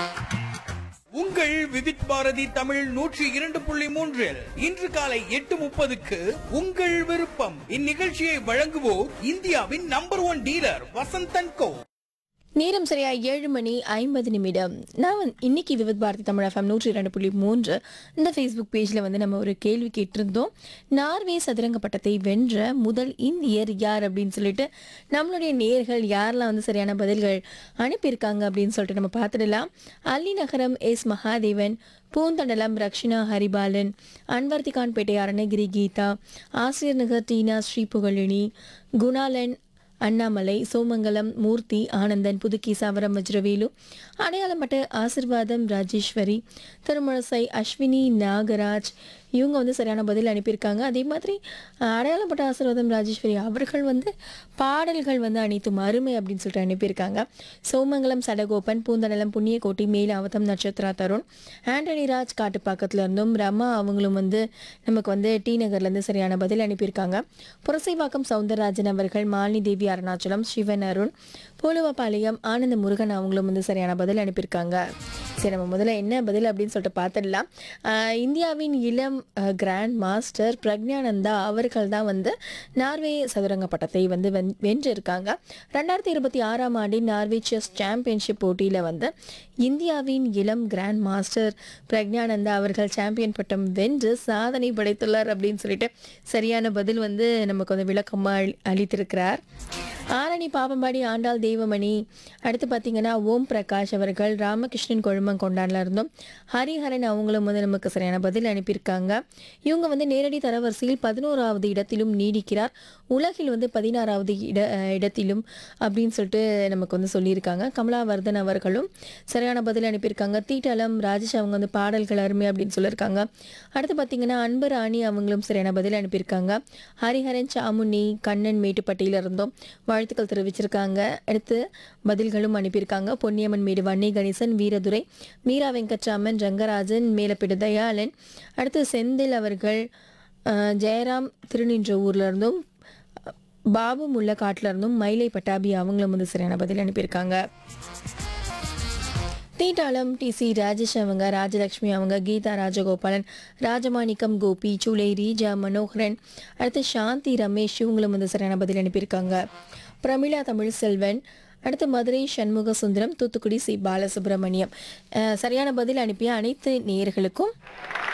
உங்கள் விவித் பாரதி தமிழ் நூற்றி இரண்டு புள்ளி மூன்றில் இன்று காலை எட்டு முப்பதுக்கு உங்கள் விருப்பம் இந்நிகழ்ச்சியை வழங்குவோர் இந்தியாவின் number one dealer Vasanthan co நேரம் சரியா ஏழு மணி ஐம்பது நிமிடம் நான் வந்து இன்னைக்கு விவித் பாரதி தமிழ் எஃப்எம் நூற்றி இரண்டு புள்ளி மூன்று இந்த ஃபேஸ்புக் பேஜில் வந்து நம்ம ஒரு கேள்வி கேட்டிருந்தோம் நார்வே சதுரங்க பட்டத்தை வென்ற முதல் இந்தியர் யார் அப்படின்னு சொல்லிட்டு நம்மளுடைய நேர்கள் யாரெல்லாம் வந்து சரியான பதில்கள் அனுப்பியிருக்காங்க அப்படின்னு சொல்லிட்டு நம்ம பார்த்துடலாம் அல்லி நகரம் எஸ் மகாதேவன் பூந்தண்டலம் ரக்ஷினா ஹரிபாலன் அன்வர்த்திகான்பேட்டை அருணகிரி கீதா ஆசிரியர் நகர் டீனா ஸ்ரீ புகழினி குணாலன் அண்ணாமலை சோமங்கலம் மூர்த்தி ஆனந்தன் புதுக்கீசாவரம் வஜ்ரவேலு அடையாளப்பட்ட ஆசிர்வாதம் ராஜேஸ்வரி திருமணசை அஸ்வினி நாகராஜ் இவங்க வந்து சரியான பதில் அனுப்பியிருக்காங்க அதே மாதிரி அஹ், அடையாளப்பட்ட ஆசீர்வாதம் ராஜேஸ்வரி அவர்கள் வந்து பாடல்கள் வந்து அனைத்தும் அருமை அப்படின்னு சொல்லிட்டு அனுப்பியிருக்காங்க சோமங்கலம் சடகோபன் பூந்தடலம் புண்ணியக்கோட்டி மேலாவதம் நட்சத்திரா தருண் ஆண்டனி ராஜ் காட்டுப்பாக்கத்துல இருந்தும் ரமா அவங்களும் வந்து நமக்கு வந்து டி நகர்லேருந்து சரியான பதில் அனுப்பியிருக்காங்க புரசைவாக்கம் சவுந்தரராஜன் அவர்கள் மாலினி தேவி அருணாச்சலம் சிவன் அருண் பூலுவபாளையம் ஆனந்த முருகன் அவங்களும் வந்து சரியான பதில் அனுப்பியிருக்காங்க சரி நம்ம முதல்ல என்ன பதில் அப்படின்னு சொல்லிட்டு பார்த்துடலாம் ஆஹ் இந்தியாவின் இளம் ஆஹ் கிராண்ட் மாஸ்டர் பிரக்ஞானந்தா அவர்கள் தான் வந்து நார்வே சதுரங்க பட்டத்தை வந்து வென்- வென்றிருக்காங்க ரெண்டாயிரத்தி இருபத்தி ஆறாம் ஆண்டின் நார்வே செஸ் சாம்பியன்ஷிப் போட்டியில் வந்து இந்தியாவின் இளம் கிராண்ட் மாஸ்டர் பிரக்ஞானந்தா அவர்கள் சாம்பியன் பட்டம் வென்று சாதனை படைத்துள்ளார் அப்படின்னு சொல்லிட்டு சரியான பதில் வந்து நமக்கு வந்து விளக்கமாக அளித்திருக்கிறார் ஆரணி பாப்பம்பாடி ஆண்டாள் தெய்வமணி அடுத்து பார்த்தீங்கன்னா ஓம் பிரகாஷ் அவர்கள் ராமகிருஷ்ணன் கொழுமங்கொண்டான்ல இருந்தும் ஹரிஹரன் அவங்களும் வந்து நமக்கு சரியான பதில் அனுப்பியிருக்காங்க இவங்க வந்து நேரடி தரவரிசையில் பதினோராவது இடத்திலும் நீடிக்கிறார் உலகில் வந்து பதினாறாவது இட அஹ் இடத்திலும் அப்படின்னு சொல்லிட்டு நமக்கு வந்து சொல்லியிருக்காங்க கமலாவர்தன் அவர்களும் சரியான பதில் அனுப்பியிருக்காங்க தீட்டலம் ராஜேஷ் அவங்க வந்து பாடல்கள் அருமை அப்படின்னு சொல்லியிருக்காங்க அடுத்து பார்த்தீங்கன்னா அன்பு ராணி அவங்களும் சரியான பதில் அனுப்பியிருக்காங்க ஹரிஹரன் சாமுனி கண்ணன் மேட்டுப்பட்டியில இருந்தும் வாழ்த்துக்கள் தெரிவிச்சிருக்காங்க அடுத்து பதில்களும் அனுப்பியிருக்காங்க பொன்னியம்மன் மேடு வன்னி கணேசன் வீரதுரை மீரா வெங்கட்ராமன் ரங்கராஜன் மேலப்பிடு தயாளன் அடுத்து செந்தில் அவர்கள் அஹ், ஜெயராம் திருநின்ற ஊர்ல இருந்தும் பாபு முல்ல காட்டுல இருந்தும் மயிலை பட்டாபி அவங்களும் வந்து சரியான பதில் அனுப்பியிருக்காங்க தீட்டாளம் டி சி ராஜேஷ் அவங்க ராஜலக்ஷ்மி அவங்க கீதா ராஜகோபாலன் ராஜமாணிக்கம் கோபி சூலை ரீஜா மனோகரன் அடுத்து சாந்தி ரமேஷ் இவங்களும் வந்து சரியான பதில் அனுப்பியிருக்காங்க பிரமிளா தமிழ் செல்வன் அடுத்து மதுரை சண்முக சுந்தரம் தூத்துக்குடி சி பாலசுப்ரமணியம் அஹ், சரியான பதில் அனுப்பிய அனைத்து நேயர்களுக்கும்